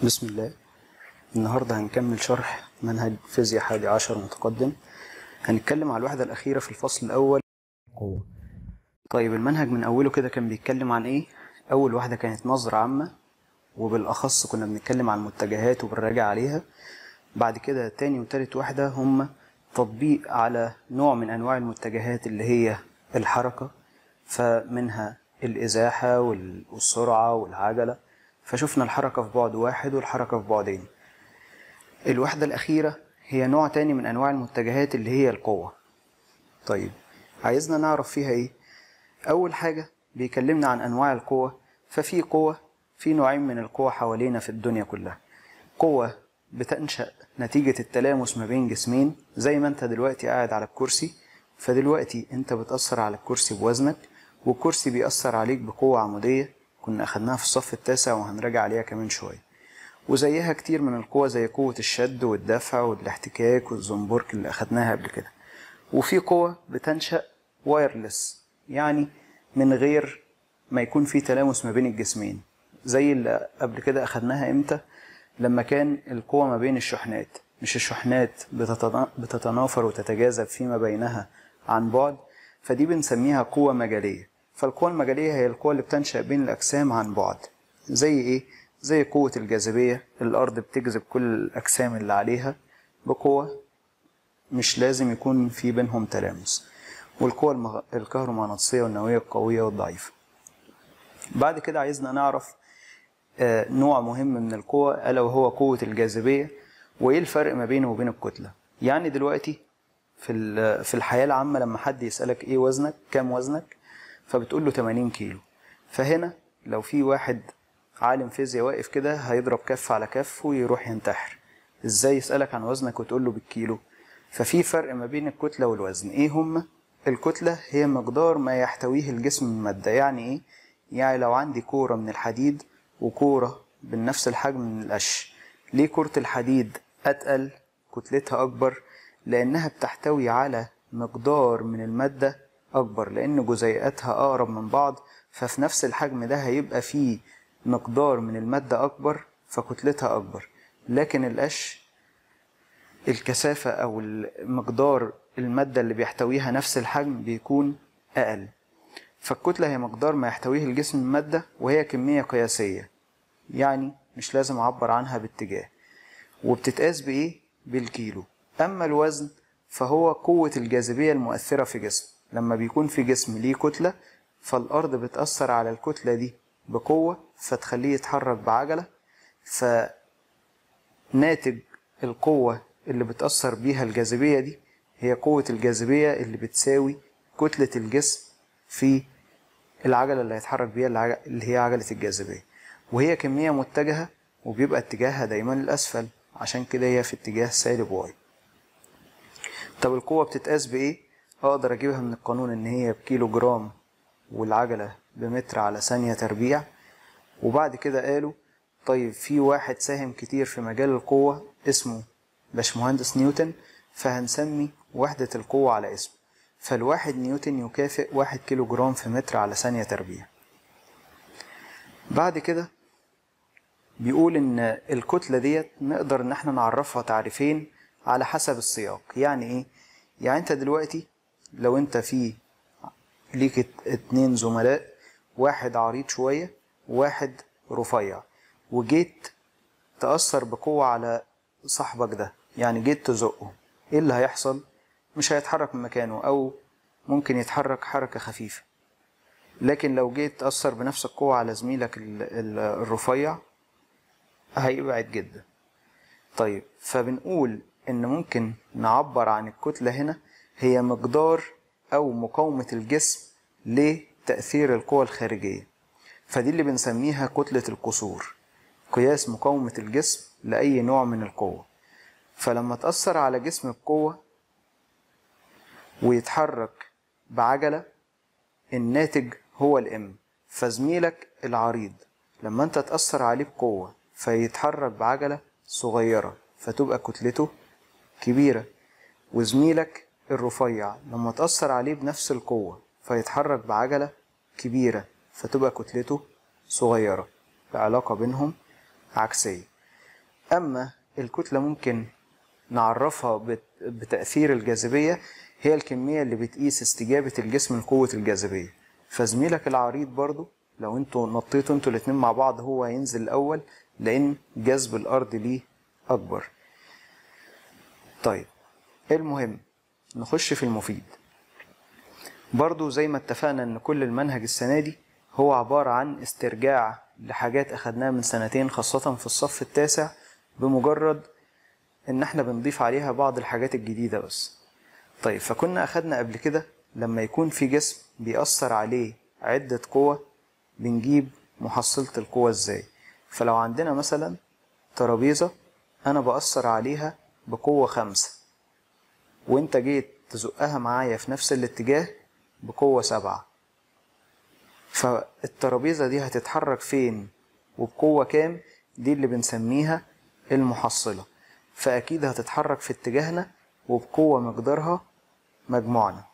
بسم الله النهاردة هنكمل شرح منهج فيزياء حادي عشر متقدم هنتكلم على الوحدة الأخيرة في الفصل الأول قوة طيب المنهج من أوله كده كان بيتكلم عن إيه؟ أول واحدة كانت نظرة عامة وبالأخص كنا بنتكلم عن المتجهات وبنراجع عليها بعد كده تاني وتالت واحدة هم تطبيق على نوع من أنواع المتجهات اللي هي الحركة فمنها الإزاحة وال- والسرعة والعجلة فشفنا الحركة في بعد واحد والحركة في بعدين الوحدة الأخيرة هي نوع تاني من أنواع المتجهات اللي هي القوة طيب عايزنا نعرف فيها إيه أول حاجة بيكلمنا عن أنواع القوة ففي قوة في نوعين من القوة حوالينا في الدنيا كلها قوة بتنشأ نتيجة التلامس ما بين جسمين زي ما انت دلوقتي قاعد على الكرسي فدلوقتي انت بتأثر على الكرسي بوزنك والكرسي بيأثر عليك بقوة عمودية كنا أخدناها في الصف التاسع وهنراجع عليها كمان شوية وزيها كتير من القوة زي قوة الشد والدفع والاحتكاك والزنبرك اللي أخدناها قبل كده وفي قوة بتنشأ وايرلس يعني من غير ما يكون في تلامس ما بين الجسمين زي اللي قبل كده أخدناها إمتى لما كان القوة ما بين الشحنات مش الشحنات بتتنا- بتتنافر وتتجاذب فيما بينها عن بعد فدي بنسميها قوة مجالية فالقوة المجالية هي القوة اللي بتنشأ بين الأجسام عن بعد زي إيه؟ زي قوة الجاذبية الأرض بتجذب كل الأجسام اللي عليها بقوة مش لازم يكون في بينهم تلامس والقوة المغ... الكهرومغناطيسية والنووية القوية والضعيفة بعد كده عايزنا نعرف آه، نوع مهم من القوة ألا وهو قوة الجاذبية وإيه الفرق ما بينه وبين الكتلة يعني دلوقتي في ال- في الحياة العامة لما حد يسألك إيه وزنك كام وزنك فبتقول له 80 كيلو فهنا لو في واحد عالم فيزياء واقف كده هيضرب كف على كف ويروح ينتحر ازاي يسألك عن وزنك وتقول له بالكيلو ففي فرق ما بين الكتلة والوزن ايه هما الكتلة هي مقدار ما يحتويه الجسم من مادة يعني ايه يعني لو عندي كورة من الحديد وكورة بنفس الحجم من القش ليه كرة الحديد أتقل كتلتها أكبر لأنها بتحتوي على مقدار من المادة أكبر لأن جزيئاتها أقرب من بعض ففي نفس الحجم ده هيبقى فيه مقدار من المادة أكبر فكتلتها أكبر لكن القش الكثافة أو مقدار المادة اللي بيحتويها نفس الحجم بيكون أقل فالكتلة هي مقدار ما يحتويه الجسم من مادة وهي كمية قياسية يعني مش لازم أعبر عنها باتجاه وبتتقاس بإيه؟ بالكيلو أما الوزن فهو قوة الجاذبية المؤثرة في جسم لما بيكون في جسم ليه كتلة فالأرض بتأثر على الكتلة دي بقوة فتخليه يتحرك بعجلة فناتج القوة اللي بتأثر بيها الجاذبية دي هي قوة الجاذبية اللي بتساوي كتلة الجسم في العجلة اللي هيتحرك بيها العج- اللي هي عجلة الجاذبية وهي كمية متجهة وبيبقى اتجاهها دايما للأسفل عشان كده هي في اتجاه سالب واي طب القوة بتتقاس بإيه؟ أقدر أجيبها من القانون إن هي بكيلو جرام والعجلة بمتر على ثانية تربيع وبعد كده قالوا طيب في واحد ساهم كتير في مجال القوة اسمه باشمهندس نيوتن فهنسمي وحدة القوة على اسمه فالواحد نيوتن يكافئ واحد كيلو جرام في متر على ثانية تربيع بعد كده بيقول ان الكتلة ديت نقدر ان احنا نعرفها تعريفين على حسب السياق يعني ايه يعني انت دلوقتي لو انت في ليك ات- اتنين زملاء واحد عريض شوية وواحد رفيع وجيت تأثر بقوة على صاحبك ده يعني جيت تزقه ايه اللي هيحصل مش هيتحرك من مكانه او ممكن يتحرك حركة خفيفة لكن لو جيت تأثر بنفس القوة على زميلك ال- ال- الرفيع هيبعد جدا طيب فبنقول ان ممكن نعبر عن الكتلة هنا هي مقدار او مقاومة الجسم لتأثير القوى الخارجية فدي اللي بنسميها كتلة القصور قياس مقاومة الجسم لأي نوع من القوة فلما تأثر على جسم بقوة ويتحرك بعجلة الناتج هو الام فزميلك العريض لما انت تأثر عليه بقوة فيتحرك بعجلة صغيرة فتبقى كتلته كبيرة وزميلك الرفيع لما تأثر عليه بنفس القوة فيتحرك بعجلة كبيرة فتبقى كتلته صغيرة العلاقة بينهم عكسية أما الكتلة ممكن نعرفها بت- بتأثير الجاذبية هي الكمية اللي بتقيس استجابة الجسم لقوة الجاذبية فزميلك العريض برضو لو انتوا نطيتوا انتوا الاتنين مع بعض هو هينزل الأول لأن جذب الأرض ليه أكبر طيب المهم نخش في المفيد برضو زي ما اتفقنا ان كل المنهج السنة دي هو عبارة عن استرجاع لحاجات اخدناها من سنتين خاصة في الصف التاسع بمجرد ان احنا بنضيف عليها بعض الحاجات الجديدة بس طيب فكنا اخدنا قبل كده لما يكون في جسم بيأثر عليه عدة قوة بنجيب محصلة القوة ازاي فلو عندنا مثلا ترابيزة انا بأثر عليها بقوة خمسة وانت جيت تزقها معايا في نفس الاتجاه بقوة سبعة فالترابيزة دي هتتحرك فين وبقوة كام دي اللي بنسميها المحصلة فأكيد هتتحرك في اتجاهنا وبقوة مقدارها مجموعنا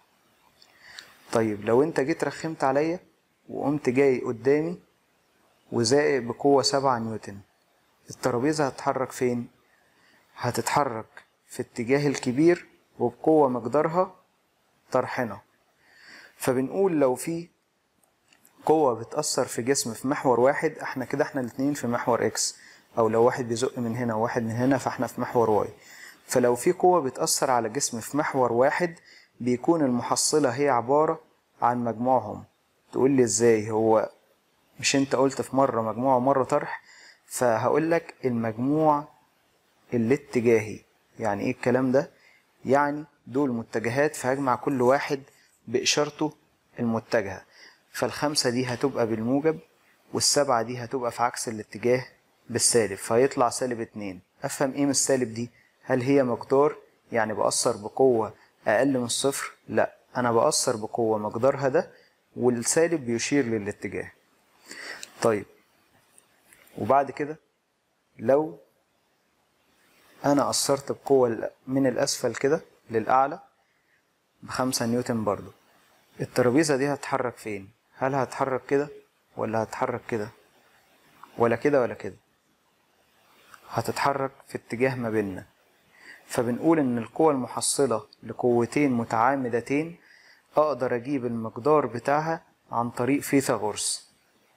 طيب لو انت جيت رخمت عليا وقمت جاي قدامي وزائق بقوة سبعة نيوتن الترابيزة هتتحرك فين؟ هتتحرك في اتجاه الكبير وبقوة مقدارها طرحنا فبنقول لو في قوة بتأثر في جسم في محور واحد احنا كده احنا الاتنين في محور اكس او لو واحد بيزق من هنا وواحد من هنا فاحنا في محور واي فلو في قوة بتأثر على جسم في محور واحد بيكون المحصلة هي عبارة عن مجموعهم تقول لي ازاي هو مش انت قلت في مرة مجموع ومرة طرح فهقول لك المجموع الاتجاهي يعني ايه الكلام ده يعني دول متجهات فهجمع كل واحد بإشارته المتجهة فالخمسة دي هتبقى بالموجب والسبعة دي هتبقى في عكس الاتجاه بالسالب فهيطلع سالب اتنين أفهم ايه من السالب دي هل هي مقدار يعني بأثر بقوة أقل من الصفر لا أنا بأثر بقوة مقدارها ده والسالب بيشير للاتجاه طيب وبعد كده لو أنا أثرت بقوة من الأسفل كده للأعلى بخمسة نيوتن برضو الترابيزة دي هتتحرك فين؟ هل هتتحرك كده ولا هتتحرك كده؟ ولا كده ولا كده؟ هتتحرك في اتجاه ما بيننا فبنقول إن القوة المحصلة لقوتين متعامدتين أقدر أجيب المقدار بتاعها عن طريق فيثاغورس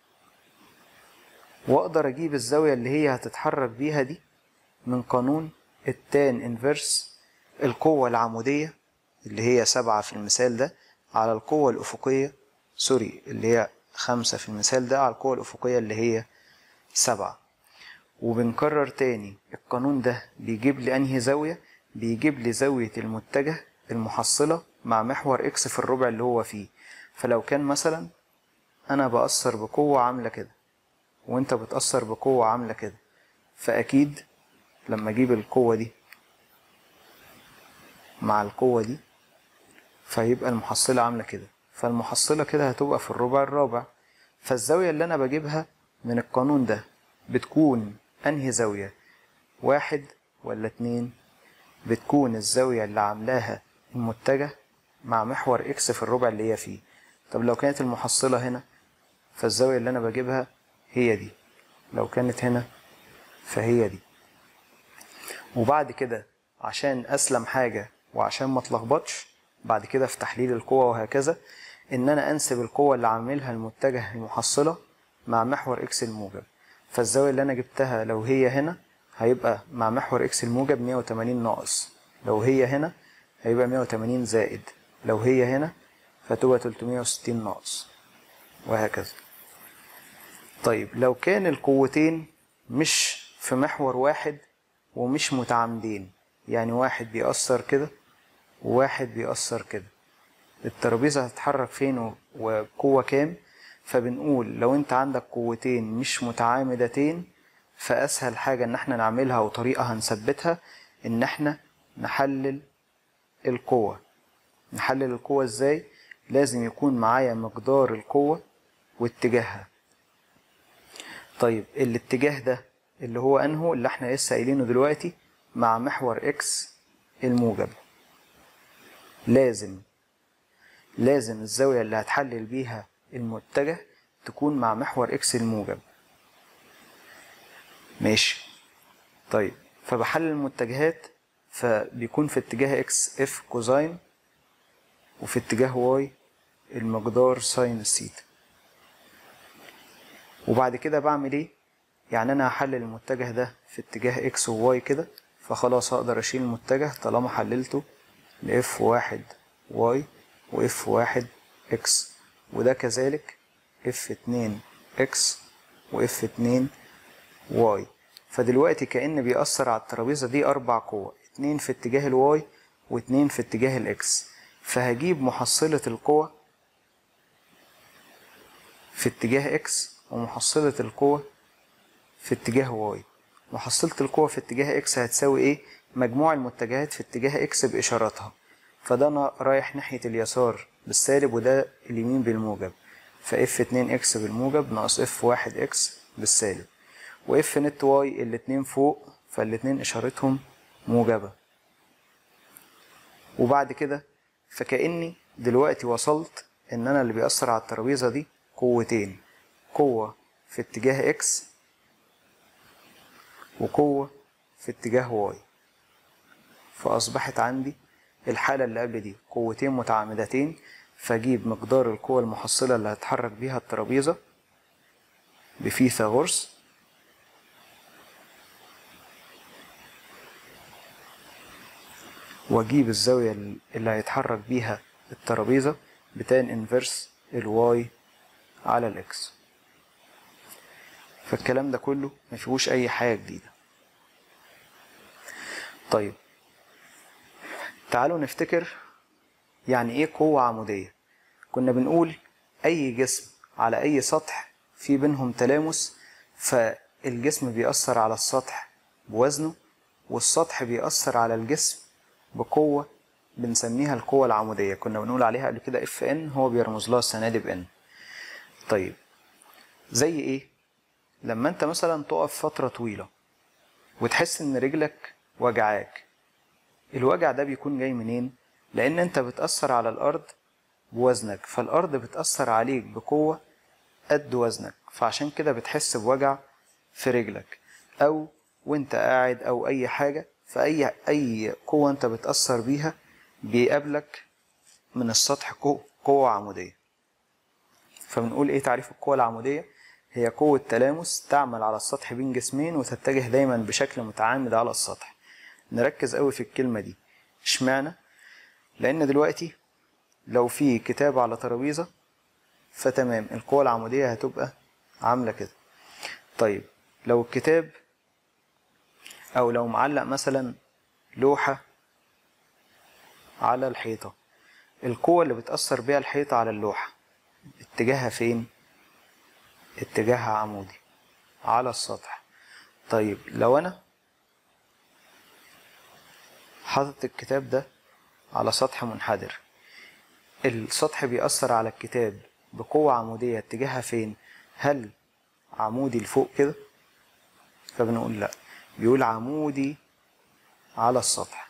وأقدر أجيب الزاوية اللي هي هتتحرك بيها دي من قانون التان انفرس القوة العمودية اللي هي سبعة في المثال ده على القوة الأفقية سوري اللي هي خمسة في المثال ده على القوة الأفقية اللي هي سبعة وبنكرر تاني القانون ده بيجيب لي أنهي زاوية بيجيب لي زاوية المتجه المحصلة مع محور إكس في الربع اللي هو فيه فلو كان مثلا أنا بأثر بقوة عاملة كده وأنت بتأثر بقوة عاملة كده فأكيد لما أجيب القوة دي مع القوة دي فيبقى المحصلة عاملة كده فالمحصلة كده هتبقى في الربع الرابع فالزاوية اللي أنا بجيبها من القانون ده بتكون أنهي زاوية واحد ولا اتنين بتكون الزاوية اللي عاملاها المتجه مع محور إكس في الربع اللي هي فيه طب لو كانت المحصلة هنا فالزاوية اللي أنا بجيبها هي دي لو كانت هنا فهي دي وبعد كده عشان أسلم حاجة وعشان ما اتلخبطش بعد كده في تحليل القوة وهكذا إن أنا أنسب القوة اللي عاملها المتجه المحصلة مع محور إكس الموجب فالزاوية اللي أنا جبتها لو هي هنا هيبقى مع محور إكس الموجب 180 ناقص لو هي هنا هيبقى 180 زائد لو هي هنا فتبقى 360 ناقص وهكذا طيب لو كان القوتين مش في محور واحد ومش متعامدين يعني واحد بيأثر كده وواحد بيأثر كده الترابيزة هتتحرك فين وقوة كام فبنقول لو انت عندك قوتين مش متعامدتين فأسهل حاجة ان احنا نعملها وطريقة هنثبتها ان احنا نحلل القوة نحلل القوة ازاي لازم يكون معايا مقدار القوة واتجاهها طيب الاتجاه ده اللي هو انهو اللي احنا لسه قايلينه دلوقتي مع محور اكس الموجب لازم لازم الزاوية اللي هتحلل بيها المتجه تكون مع محور اكس الموجب ماشي طيب فبحلل المتجهات فبيكون في اتجاه اكس اف كوزاين وفي اتجاه واي المقدار ساين الثيتا وبعد كده بعمل ايه يعني انا هحلل المتجه ده في اتجاه اكس وواي كده فخلاص هقدر اشيل المتجه طالما حللته لاف واحد واي واف واحد اكس وده كذلك اف اتنين اكس واف اتنين واي فدلوقتي كأن بيأثر على الترابيزة دي أربع قوى اتنين في اتجاه الواي واتنين في اتجاه الإكس فهجيب محصلة القوى في اتجاه إكس ومحصلة القوى في اتجاه واي محصلة القوى في اتجاه إكس هتساوي إيه؟ مجموع المتجهات في اتجاه إكس بإشاراتها فده أنا رايح ناحية اليسار بالسالب وده اليمين بالموجب فاف 2 اكس بالموجب ناقص اف 1 اكس بالسالب واف نت واي الاتنين فوق فالاتنين اشارتهم موجبة وبعد كده فكأني دلوقتي وصلت ان انا اللي بيأثر على الترابيزة دي قوتين قوة في اتجاه اكس وقوة في اتجاه واي فأصبحت عندي الحالة اللي قبل دي قوتين متعامدتين فاجيب مقدار القوة المحصلة اللي هتحرك بيها الترابيزة بفيثاغورس واجيب الزاوية اللي هيتحرك بيها الترابيزة بتان انفرس الواي على الاكس فالكلام ده كله مفيهوش اي حاجة جديدة طيب تعالوا نفتكر يعني ايه قوة عمودية كنا بنقول اي جسم على اي سطح في بينهم تلامس فالجسم بيأثر على السطح بوزنه والسطح بيأثر على الجسم بقوة بنسميها القوة العمودية كنا بنقول عليها قبل كده اف ان هو بيرمز لها السنة دي بان طيب زي ايه لما انت مثلا تقف فترة طويلة وتحس ان رجلك وجعاك الوجع ده بيكون جاي منين لان انت بتأثر على الارض بوزنك فالارض بتأثر عليك بقوة قد وزنك فعشان كده بتحس بوجع في رجلك او وانت قاعد او اي حاجة فاي اي قوة انت بتأثر بيها بيقابلك من السطح قوة عمودية فبنقول ايه تعريف القوة العمودية هي قوة تلامس تعمل على السطح بين جسمين وتتجه دايما بشكل متعامد على السطح نركز قوي في الكلمة دي اشمعنى لان دلوقتي لو في كتاب على ترابيزة فتمام القوة العمودية هتبقى عاملة كده طيب لو الكتاب او لو معلق مثلا لوحة على الحيطة القوة اللي بتأثر بيها الحيطة على اللوحة اتجاهها فين اتجاهها عمودي على السطح طيب لو انا حاطط الكتاب ده على سطح منحدر السطح بيأثر على الكتاب بقوة عمودية اتجاهها فين هل عمودي لفوق كده فبنقول لا بيقول عمودي على السطح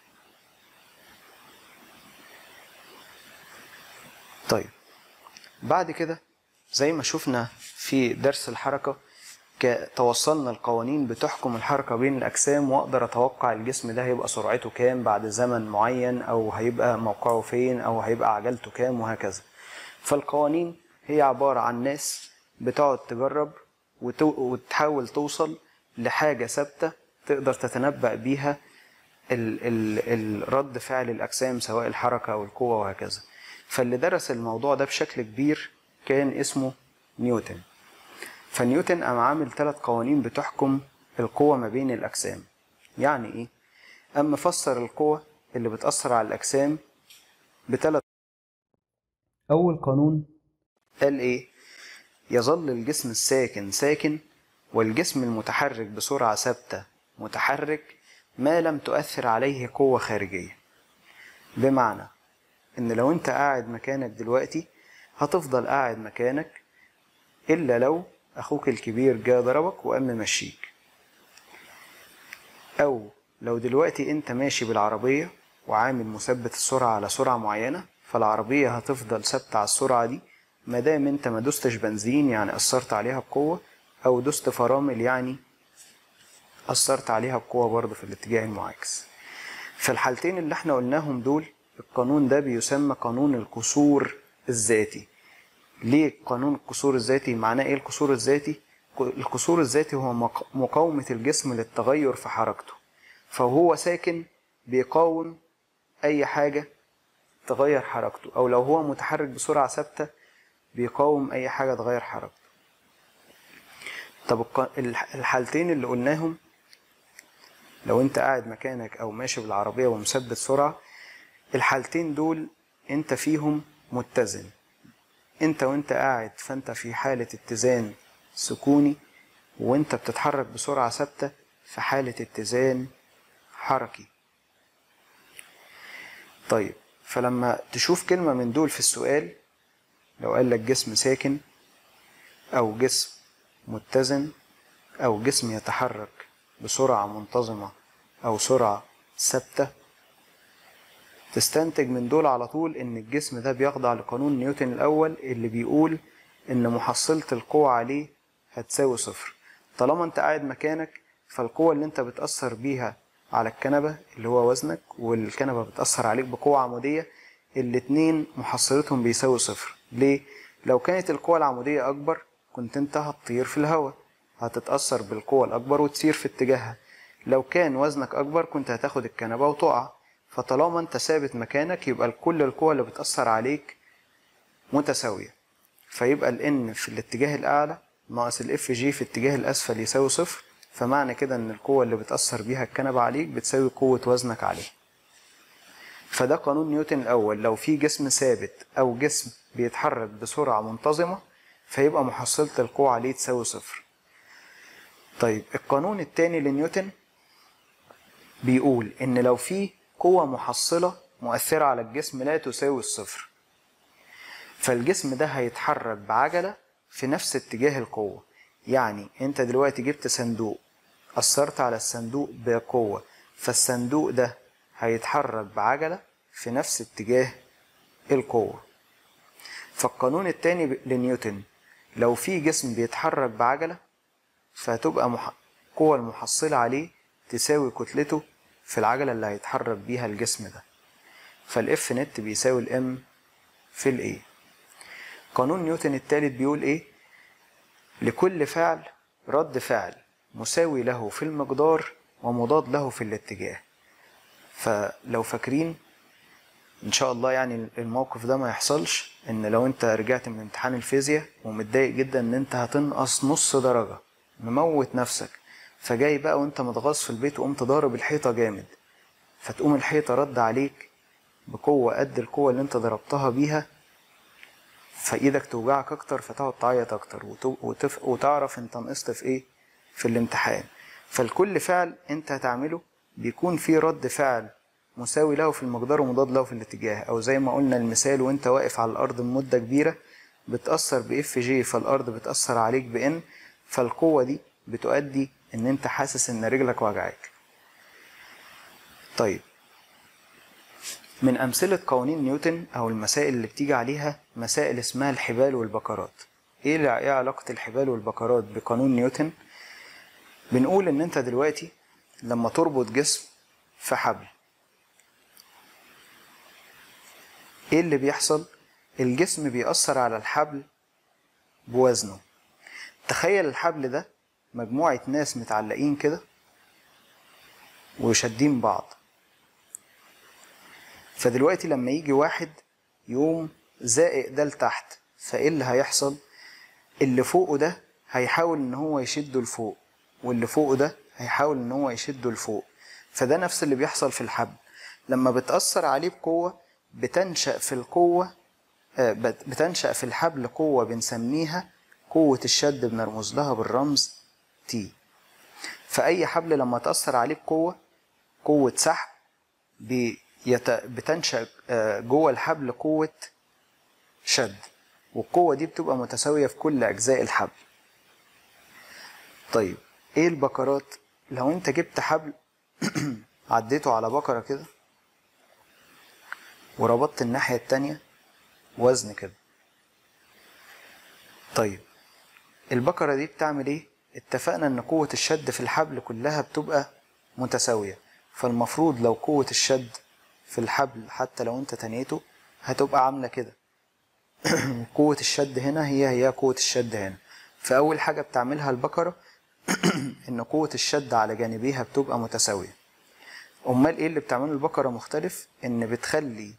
طيب بعد كده زي ما شفنا في درس الحركة توصلنا القوانين بتحكم الحركة بين الأجسام وأقدر أتوقع الجسم ده هيبقى سرعته كام بعد زمن معين أو هيبقى موقعه فين أو هيبقى عجلته كام وهكذا فالقوانين هي عبارة عن ناس بتقعد تجرب وتحاول توصل لحاجة ثابتة تقدر تتنبأ بيها ال ال الرد فعل الأجسام سواء الحركة أو القوة وهكذا فاللي درس الموضوع ده بشكل كبير كان اسمه نيوتن فنيوتن قام عامل ثلاث قوانين بتحكم القوة ما بين الأجسام يعني إيه؟ أما فسر القوة اللي بتأثر على الأجسام بثلاث أول قانون قال إيه؟ يظل الجسم الساكن ساكن والجسم المتحرك بسرعة ثابتة متحرك ما لم تؤثر عليه قوة خارجية بمعنى إن لو أنت قاعد مكانك دلوقتي هتفضل قاعد مكانك إلا لو أخوك الكبير جه ضربك وقام ممشيك أو لو دلوقتي أنت ماشي بالعربية وعامل مثبت السرعة على سرعة معينة فالعربية هتفضل ثابتة على السرعة دي مادام أنت ما دوستش بنزين يعني أثرت عليها بقوة أو دوست فرامل يعني أثرت عليها بقوة برضه في الاتجاه المعاكس في الحالتين اللي احنا قلناهم دول القانون ده بيسمى قانون القصور الذاتي ليه قانون القصور الذاتي معناه ايه القصور الذاتي القصور الذاتي هو مق- مقاومة الجسم للتغير في حركته فهو ساكن بيقاوم أي حاجة تغير حركته أو لو هو متحرك بسرعة ثابتة بيقاوم أي حاجة تغير حركته طب الق- الح- الحالتين اللي قلناهم لو انت قاعد مكانك او ماشي بالعربية ومثبت سرعة الحالتين دول انت فيهم متزن انت وانت قاعد فانت في حالة اتزان سكوني وانت بتتحرك بسرعة ثابتة في حالة اتزان حركي طيب فلما تشوف كلمة من دول في السؤال لو قال لك جسم ساكن أو جسم متزن أو جسم يتحرك بسرعة منتظمة أو سرعة ثابتة تستنتج من دول على طول إن الجسم ده بيخضع لقانون نيوتن الأول اللي بيقول إن محصلة القوة عليه هتساوي صفر طالما أنت قاعد مكانك فالقوة اللي أنت بتأثر بيها على الكنبة اللي هو وزنك والكنبة بتأثر عليك بقوة عمودية الاتنين محصلتهم بيساوي صفر ليه؟ لو كانت القوة العمودية أكبر كنت أنت هتطير في الهواء هتتأثر بالقوة الأكبر وتسير في اتجاهها لو كان وزنك أكبر كنت هتاخد الكنبة وتقع فطالما أنت ثابت مكانك يبقى كل القوة اللي بتأثر عليك متساوية فيبقى ال N في الاتجاه الأعلى ناقص ال F G في الاتجاه الأسفل يساوي صفر فمعنى كده إن القوة اللي بتأثر بيها الكنبة عليك بتساوي قوة وزنك عليه فده قانون نيوتن الأول لو في جسم ثابت أو جسم بيتحرك بسرعة منتظمة فيبقى محصلة القوة عليه تساوي صفر طيب القانون التاني لنيوتن بيقول إن لو في قوة محصلة مؤثرة على الجسم لا تساوي الصفر فالجسم ده هيتحرك بعجلة في نفس اتجاه القوة يعني انت دلوقتي جبت صندوق أثرت على الصندوق بقوة فالصندوق ده هيتحرك بعجلة في نفس اتجاه القوة فالقانون التاني ب- لنيوتن لو في جسم بيتحرك بعجلة فهتبقى مح... القوة المحصلة عليه تساوي كتلته في العجلة اللي هيتحرك بيها الجسم ده فالاف نت بيساوي الام في الايه قانون نيوتن التالت بيقول ايه لكل فعل رد فعل مساوي له في المقدار ومضاد له في الاتجاه فلو فاكرين ان شاء الله يعني الموقف ده ما يحصلش ان لو انت رجعت من امتحان الفيزياء ومتضايق جدا ان انت هتنقص نص درجة مموت نفسك فجاي بقى وانت متغاظ في البيت وقمت ضارب الحيطة جامد فتقوم الحيطة رد عليك بقوة قد القوة اللي انت ضربتها بيها فايدك توجعك اكتر فتقعد تعيط اكتر وت- وتف... وتعرف انت نقصت في ايه في الامتحان فالكل فعل انت هتعمله بيكون فيه رد فعل مساوي له في المقدار ومضاد له في الاتجاه او زي ما قلنا المثال وانت واقف على الارض لمدة كبيرة بتأثر باف جي فالارض بتأثر عليك بان فالقوة دي بتؤدي ان انت حاسس ان رجلك وجعاك طيب من أمثلة قوانين نيوتن أو المسائل اللي بتيجي عليها مسائل اسمها الحبال والبكرات إيه الع- إيه علاقة الحبال والبكرات بقانون نيوتن؟ بنقول إن أنت دلوقتي لما تربط جسم في حبل إيه اللي بيحصل؟ الجسم بيأثر على الحبل بوزنه تخيل الحبل ده مجموعة ناس متعلقين كده وشادين بعض فدلوقتي لما يجي واحد يقوم زائق ده لتحت فايه اللي هيحصل اللي فوقه ده هيحاول ان هو يشده لفوق واللي فوقه ده هيحاول ان هو يشده لفوق فده نفس اللي بيحصل في الحبل لما بتأثر عليه بقوة بتنشأ في القوة آه، بت- بتنشأ في الحبل قوة بنسميها قوة الشد بنرمز لها بالرمز تي فأي حبل لما تأثر عليه بقوة قوة سحب بيت... بتنشأ آه، جوه الحبل قوة شد والقوة دي بتبقى متساوية في كل أجزاء الحبل طيب إيه البكرات؟ لو أنت جبت حبل عديته على بكرة كده وربطت الناحية التانية وزن كده طيب البكرة دي بتعمل إيه؟ اتفقنا ان قوة الشد في الحبل كلها بتبقى متساوية فالمفروض لو قوة الشد في الحبل حتى لو انت تنيته هتبقى عاملة كده قوة الشد هنا هي هي قوة الشد هنا فأول حاجة بتعملها البكرة إن قوة الشد على جانبيها بتبقى متساوية أمال إيه اللي بتعمله البكرة مختلف؟ إن بتخلي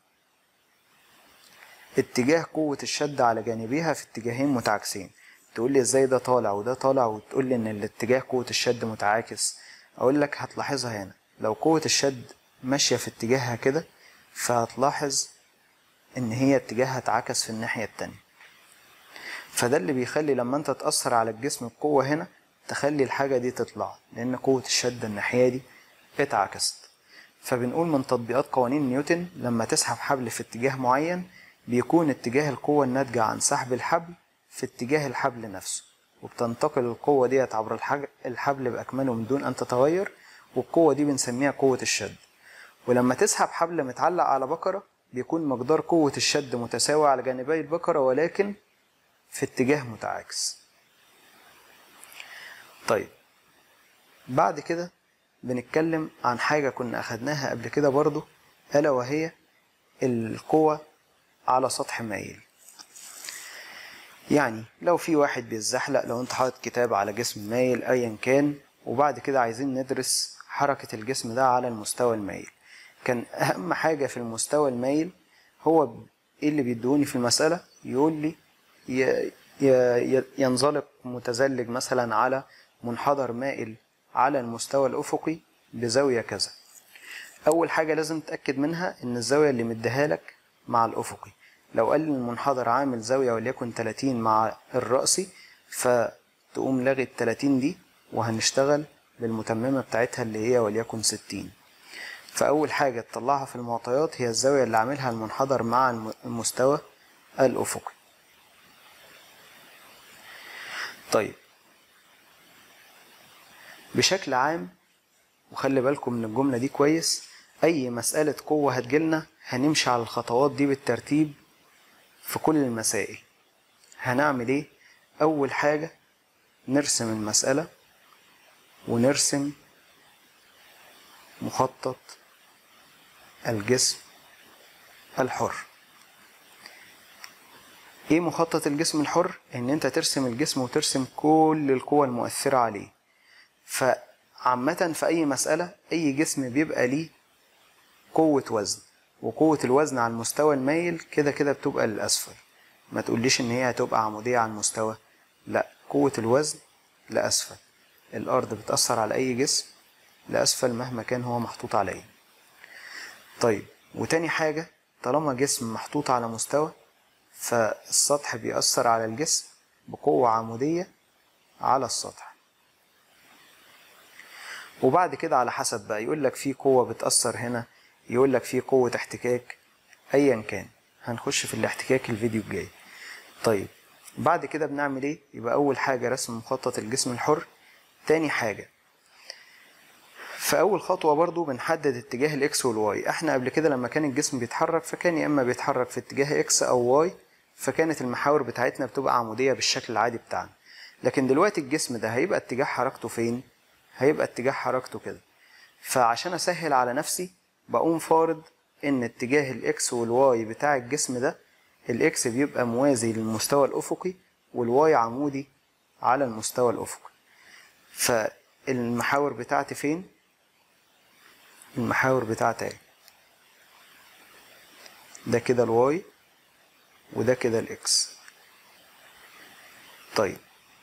اتجاه قوة الشد على جانبيها في اتجاهين متعاكسين تقول لي ازاي ده طالع وده طالع وتقول لي ان الاتجاه قوة الشد متعاكس اقول لك هتلاحظها هنا لو قوة الشد ماشية في اتجاهها كده فهتلاحظ ان هي اتجاهها اتعكس في الناحية التانية فده اللي بيخلي لما انت تأثر على الجسم بقوة هنا تخلي الحاجة دي تطلع لان قوة الشد الناحية دي اتعكست فبنقول من تطبيقات قوانين نيوتن لما تسحب حبل في اتجاه معين بيكون اتجاه القوة الناتجة عن سحب الحبل في اتجاه الحبل نفسه وبتنتقل القوة ديت عبر الحبل بأكمله من دون أن تتغير والقوة دي بنسميها قوة الشد ولما تسحب حبل متعلق على بكرة بيكون مقدار قوة الشد متساوي على جانبي البكرة ولكن في اتجاه متعاكس طيب بعد كده بنتكلم عن حاجة كنا أخدناها قبل كده برضو ألا وهي القوة على سطح مايل يعني لو في واحد بيتزحلق لو انت حاطط كتاب على جسم مايل ايا كان وبعد كده عايزين ندرس حركة الجسم ده على المستوى المايل كان اهم حاجة في المستوى المايل هو ايه اللي بيدوني في المسألة يقول لي ينزلق متزلج مثلا على منحدر مائل على المستوى الافقي بزاوية كذا اول حاجة لازم تتأكد منها ان الزاوية اللي مديها لك مع الافقي لو قال المنحدر عامل زاوية وليكن 30 مع الرأسي فتقوم لاغي ال 30 دي وهنشتغل بالمتممة بتاعتها اللي هي وليكن 60 فأول حاجة تطلعها في المعطيات هي الزاوية اللي عاملها المنحدر مع المستوى الأفقي طيب بشكل عام وخلي بالكم من الجملة دي كويس أي مسألة قوة هتجيلنا هنمشي على الخطوات دي بالترتيب في كل المسائل هنعمل ايه اول حاجة نرسم المسألة ونرسم مخطط الجسم الحر ايه مخطط الجسم الحر ان انت ترسم الجسم وترسم كل القوى المؤثرة عليه فعامة في اي مسألة اي جسم بيبقى ليه قوة وزن وقوة الوزن على المستوى المايل كده كده بتبقى للأسفل ما تقوليش إن هي هتبقى عمودية على المستوى لا قوة الوزن لأسفل الأرض بتأثر على أي جسم لأسفل مهما كان هو محطوط عليه طيب وتاني حاجة طالما جسم محطوط على مستوى فالسطح بيأثر على الجسم بقوة عمودية على السطح وبعد كده على حسب بقى يقول لك في قوة بتأثر هنا يقول لك في قوة احتكاك ايا كان هنخش في الاحتكاك الفيديو الجاي طيب بعد كده بنعمل ايه يبقى اول حاجة رسم مخطط الجسم الحر تاني حاجة في اول خطوة برضو بنحدد اتجاه الاكس والواي احنا قبل كده لما كان الجسم بيتحرك فكان يا اما بيتحرك في اتجاه اكس او واي فكانت المحاور بتاعتنا بتبقى عمودية بالشكل العادي بتاعنا لكن دلوقتي الجسم ده هيبقى اتجاه حركته فين هيبقى اتجاه حركته كده فعشان اسهل على نفسي بقوم فارض ان اتجاه الاكس والواي بتاع الجسم ده الاكس بيبقى موازي للمستوى الافقي والواي عمودي على المستوى الافقي فالمحاور بتاعتي فين المحاور بتاعتي اهي ده كده الواي وده كده الاكس طيب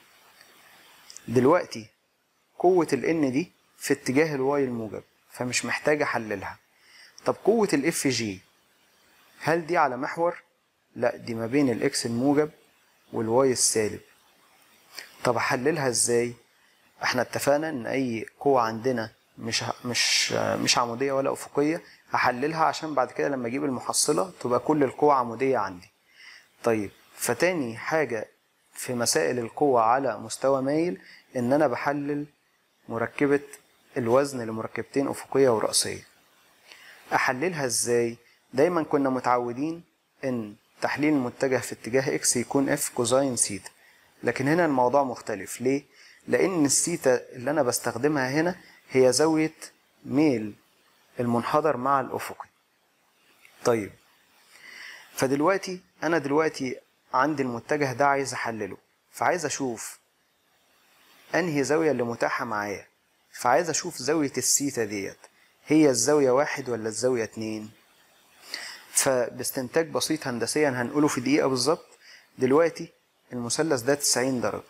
دلوقتي قوة الان دي في اتجاه الواي الموجب فمش محتاج احللها طب قوة الاف جي هل دي على محور؟ لا دي ما بين الاكس الموجب والواي السالب طب احللها ازاي؟ احنا اتفقنا ان اي قوة عندنا مش مش مش عمودية ولا افقية هحللها عشان بعد كده لما اجيب المحصلة تبقى كل القوة عمودية عندي طيب فتاني حاجة في مسائل القوة على مستوى مايل ان انا بحلل مركبة الوزن لمركبتين افقية ورأسية احللها ازاي دايما كنا متعودين ان تحليل المتجه في اتجاه اكس يكون اف كوزاين سيتا لكن هنا الموضوع مختلف ليه لان السيتا اللي انا بستخدمها هنا هي زاويه ميل المنحدر مع الافقي طيب فدلوقتي انا دلوقتي عندي المتجه ده عايز احلله فعايز اشوف انهي زاويه اللي متاحه معايا فعايز اشوف زاويه السيتا ديت هي الزاويه واحد ولا الزاويه اتنين فباستنتاج بسيط هندسيا هنقوله في دقيقه بالظبط دلوقتي المثلث ده 90 درجه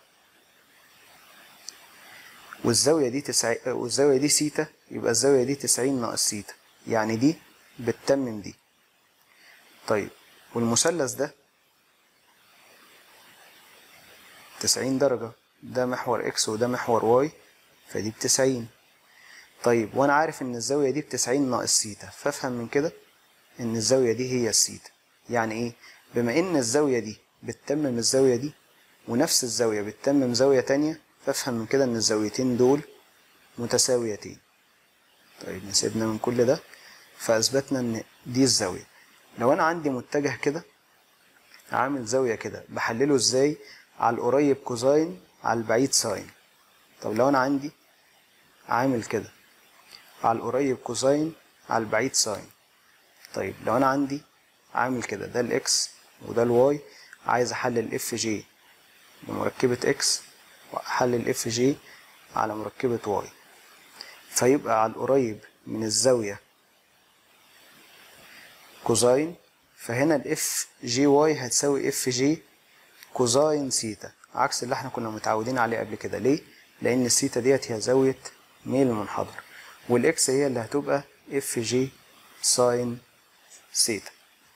والزاويه دي تسع... والزاويه دي سيتا يبقى الزاويه دي 90 ناقص سيتا يعني دي بتتمم دي طيب والمثلث ده 90 درجة ده محور اكس وده محور واي فدي بتسعين طيب وانا عارف ان الزاوية دي بتسعين ناقص سيتا فافهم من كده ان الزاوية دي هي السيتا يعني ايه بما ان الزاوية دي بتتمم الزاوية دي ونفس الزاوية بتتمم زاوية تانية فافهم من كده ان الزاويتين دول متساويتين طيب نسيبنا من كل ده فاثبتنا ان دي الزاوية لو انا عندي متجه كده عامل زاوية كده بحلله ازاي على القريب كوزاين على البعيد ساين طب لو انا عندي عامل كده على القريب كوزاين على البعيد ساين طيب لو انا عندي عامل كده ده الاكس وده الواي عايز احلل اف جي بمركبة اكس واحلل اف جي على مركبة واي فيبقى على القريب من الزاوية كوزاين فهنا الاف جي واي هتساوي اف جي كوزاين سيتا عكس اللي احنا كنا متعودين عليه قبل كده ليه لان السيتا ديت هي زاويه ميل المنحدر والاكس هي اللي هتبقى اف جي ساين سيتا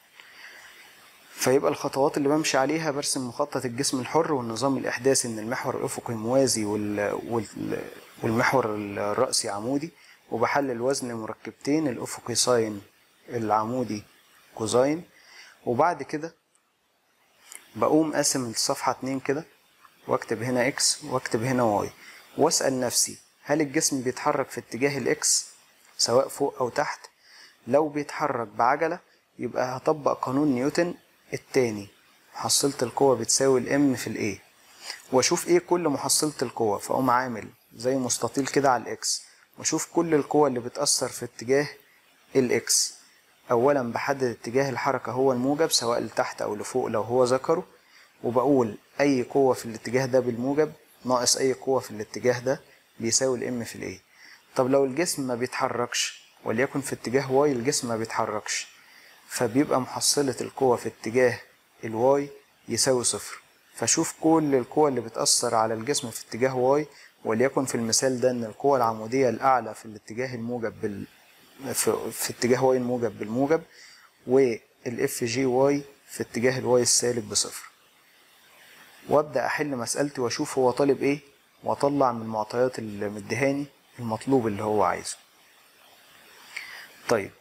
فيبقى الخطوات اللي بمشي عليها برسم مخطط الجسم الحر والنظام الإحداثي إن المحور الأفقي موازي وال... وال... والمحور الرأسي عمودي وبحلل وزن مركبتين الأفقي ساين العمودي كوزاين وبعد كده بقوم قاسم الصفحة اتنين كده واكتب هنا اكس واكتب هنا واي واسأل نفسي هل الجسم بيتحرك في اتجاه الاكس سواء فوق او تحت لو بيتحرك بعجلة يبقى هطبق قانون نيوتن التاني محصلة القوة بتساوي الام في الايه واشوف ايه كل محصلة القوة فاقوم عامل زي مستطيل كده على الاكس واشوف كل القوى اللي بتأثر في اتجاه الاكس اولا بحدد اتجاه الحركة هو الموجب سواء لتحت او لفوق لو هو ذكره وبقول اي قوة في الاتجاه ده بالموجب ناقص اي قوة في الاتجاه ده بيساوي الام في الايه طب لو الجسم ما بيتحركش وليكن في اتجاه واي الجسم ما بيتحركش فبيبقى محصلة القوة في اتجاه الواي يساوي صفر فشوف كل القوى اللي بتأثر على الجسم في اتجاه واي وليكن في المثال ده ان القوة العمودية الأعلى في الاتجاه الموجب بال... في, في اتجاه واي الموجب بالموجب والاف جي واي في اتجاه الواي السالب بصفر وابدا احل مسألتي واشوف هو طالب ايه واطلع من المعطيات اللي مديهاني المطلوب اللي هو عايزه طيب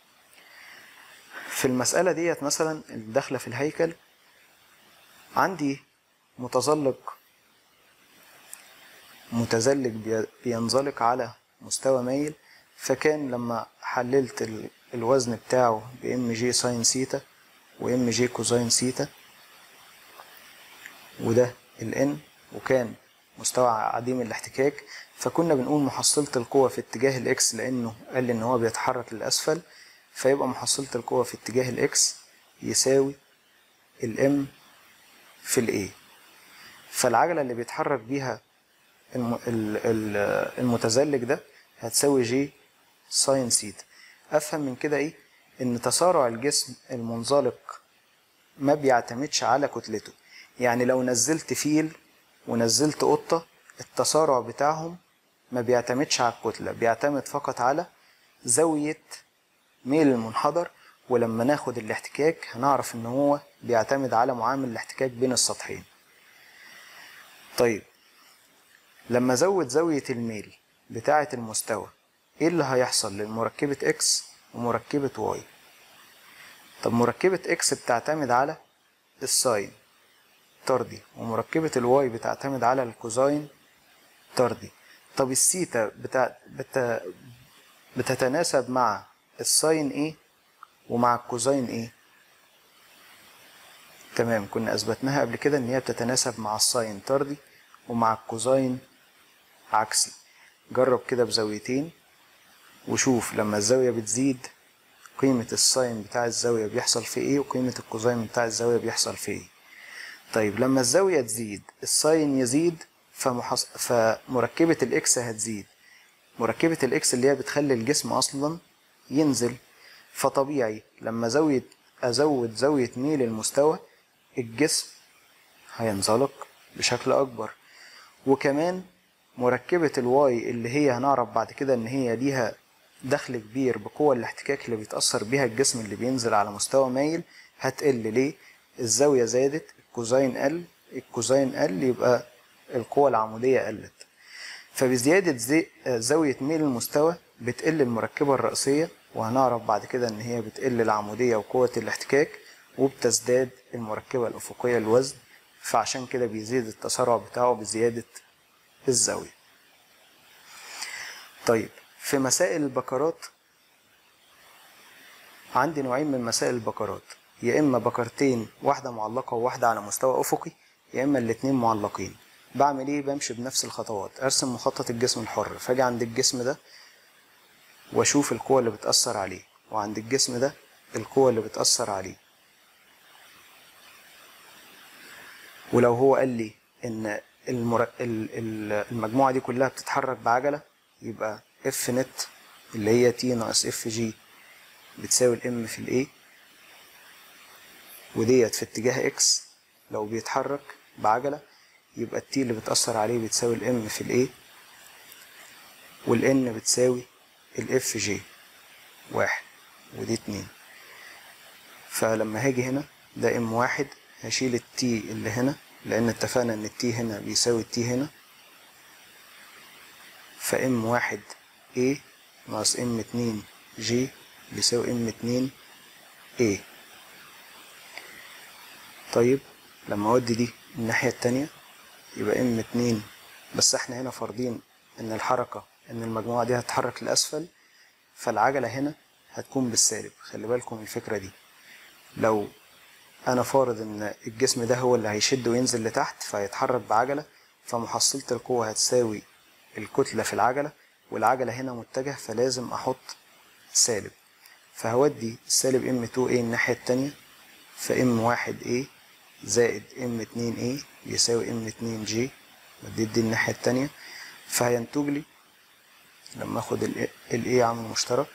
في المسألة ديت مثلا اللي داخلة في الهيكل عندي متزلق متزلج بي- بينزلق على مستوى مايل فكان لما حللت ال- الوزن بتاعه بام جي ساين سيتا وام جي كوزاين سيتا وده الان وكان مستوى عديم الاحتكاك فكنا بنقول محصلة القوة في اتجاه الاكس لانه قال لي ان هو بيتحرك للاسفل فيبقى محصلة القوة في اتجاه الاكس يساوي الام في الاي فالعجلة اللي بيتحرك بيها الم- ال- ال- المتزلج ده هتساوي جي ساين سيتا افهم من كده ايه ان تسارع الجسم المنزلق ما بيعتمدش على كتلته يعني لو نزلت فيل ونزلت قطة التسارع بتاعهم ما بيعتمدش على الكتلة بيعتمد فقط على زاوية ميل المنحدر ولما ناخد الاحتكاك هنعرف ان هو بيعتمد على معامل الاحتكاك بين السطحين طيب لما ازود زاوية الميل بتاعة المستوى ايه اللي هيحصل للمركبة اكس ومركبة واي طب مركبة اكس بتعتمد على الساين طردي ومركبة الواي بتعتمد على الكوزاين طردي طب السيتا بتاع بت... بتتناسب مع الساين ايه ومع الكوزاين ايه تمام كنا اثبتناها قبل كده ان هي بتتناسب مع الساين طردي ومع الكوزاين عكسي جرب كده بزاويتين وشوف لما الزاوية بتزيد قيمة الساين بتاع الزاوية بيحصل في ايه وقيمة الكوزاين بتاع الزاوية بيحصل في ايه طيب لما الزاوية تزيد الساين يزيد فمحص... فمركبة الاكس هتزيد مركبة الاكس اللي هي بتخلي الجسم اصلا ينزل فطبيعي لما زاوية ازود زاوية ميل المستوى الجسم هينزلق بشكل اكبر وكمان مركبة الواي اللي هي هنعرف بعد كده ان هي ليها دخل كبير بقوة الاحتكاك اللي بيتأثر بيها الجسم اللي بينزل على مستوى مايل هتقل ليه الزاوية زادت الكوزاين قل الكوزاين قل يبقى القوة العمودية قلت فبزيادة زي زاوية ميل المستوى بتقل المركبة الرئيسية وهنعرف بعد كده ان هي بتقل العمودية وقوة الاحتكاك وبتزداد المركبة الأفقية الوزن فعشان كده بيزيد التسارع بتاعه بزيادة الزاوية طيب في مسائل البكرات عندي نوعين من مسائل البكرات يا اما بكرتين واحده معلقه وواحده على مستوى افقي يا اما الاتنين معلقين بعمل ايه بمشي بنفس الخطوات ارسم مخطط الجسم الحر فاجي عند الجسم ده واشوف القوه اللي بتاثر عليه وعند الجسم ده القوه اللي بتاثر عليه ولو هو قال لي ان المر... المجموعه دي كلها بتتحرك بعجله يبقى اف نت اللي هي تي ناقص اف جي بتساوي الام في الاي وديت في اتجاه اكس لو بيتحرك بعجلة يبقى التي اللي بتأثر عليه بتساوي الام في الاي والان بتساوي الاف جي واحد ودي اتنين فلما هاجي هنا ده ام واحد هشيل التي اللي هنا لان اتفقنا ان التي هنا بيساوي التي هنا فام واحد A ناقص ام اتنين G بيساوي ام اتنين A طيب لما اودي دي الناحية التانية يبقى ام اتنين بس احنا هنا فارضين ان الحركة ان المجموعة دي هتتحرك لأسفل فالعجلة هنا هتكون بالسالب خلي بالكم من الفكرة دي لو انا فارض ان الجسم ده هو اللي هيشد وينزل لتحت فهيتحرك بعجلة فمحصلة القوة هتساوي الكتلة في العجلة والعجلة هنا متجه فلازم أحط سالب فهودي السالب ام 2 a الناحية التانية فام واحد a زائد ام اتنين a بيساوي ام اتنين g ودي دي الناحية التانية فهينتج لي لما اخد ال a عامل مشترك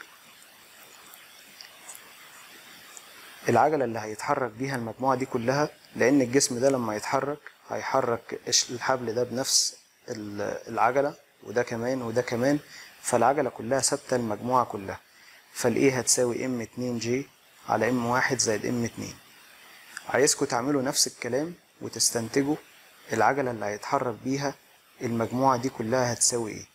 العجلة اللي هيتحرك بيها المجموعة دي كلها لأن الجسم ده لما يتحرك هيحرك الحبل ده بنفس العجلة وده كمان وده كمان فالعجلة كلها ثابتة المجموعة كلها فالايه هتساوي ام اتنين جي على ام واحد زائد ام اتنين عايزكم تعملوا نفس الكلام وتستنتجوا العجلة اللي هيتحرك بيها المجموعة دي كلها هتساوي ايه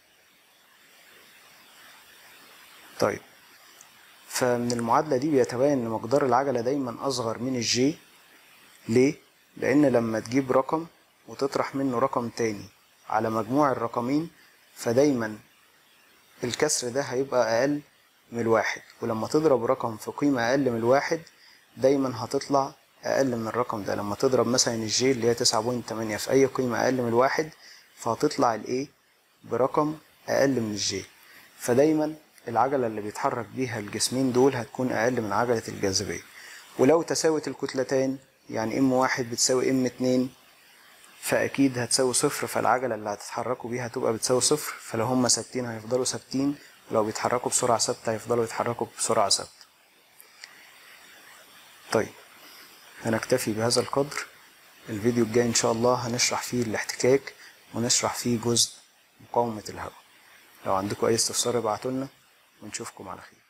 طيب فمن المعادلة دي بيتبين ان مقدار العجلة دايما اصغر من الجي ليه؟ لان لما تجيب رقم وتطرح منه رقم تاني على مجموع الرقمين فدايما الكسر ده هيبقى أقل من الواحد ولما تضرب رقم في قيمة أقل من الواحد دايما هتطلع أقل من الرقم ده لما تضرب مثلا الجي اللي هي تسعة بوينت تمانية في أي قيمة أقل من الواحد فهتطلع الإيه برقم أقل من الجي فدايما العجلة اللي بيتحرك بيها الجسمين دول هتكون أقل من عجلة الجاذبية ولو تساوت الكتلتين يعني ام واحد بتساوي ام اتنين فأكيد هتساوي صفر فالعجلة اللي هتتحركوا بيها هتبقى بتساوي صفر فلو هما ثابتين هيفضلوا ثابتين ولو بيتحركوا بسرعة ثابتة هيفضلوا يتحركوا بسرعة ثابتة طيب هنكتفي بهذا القدر الفيديو الجاي إن شاء الله هنشرح فيه الاحتكاك ونشرح فيه جزء مقاومة الهواء لو عندكم أي استفسار ابعتولنا ونشوفكم على خير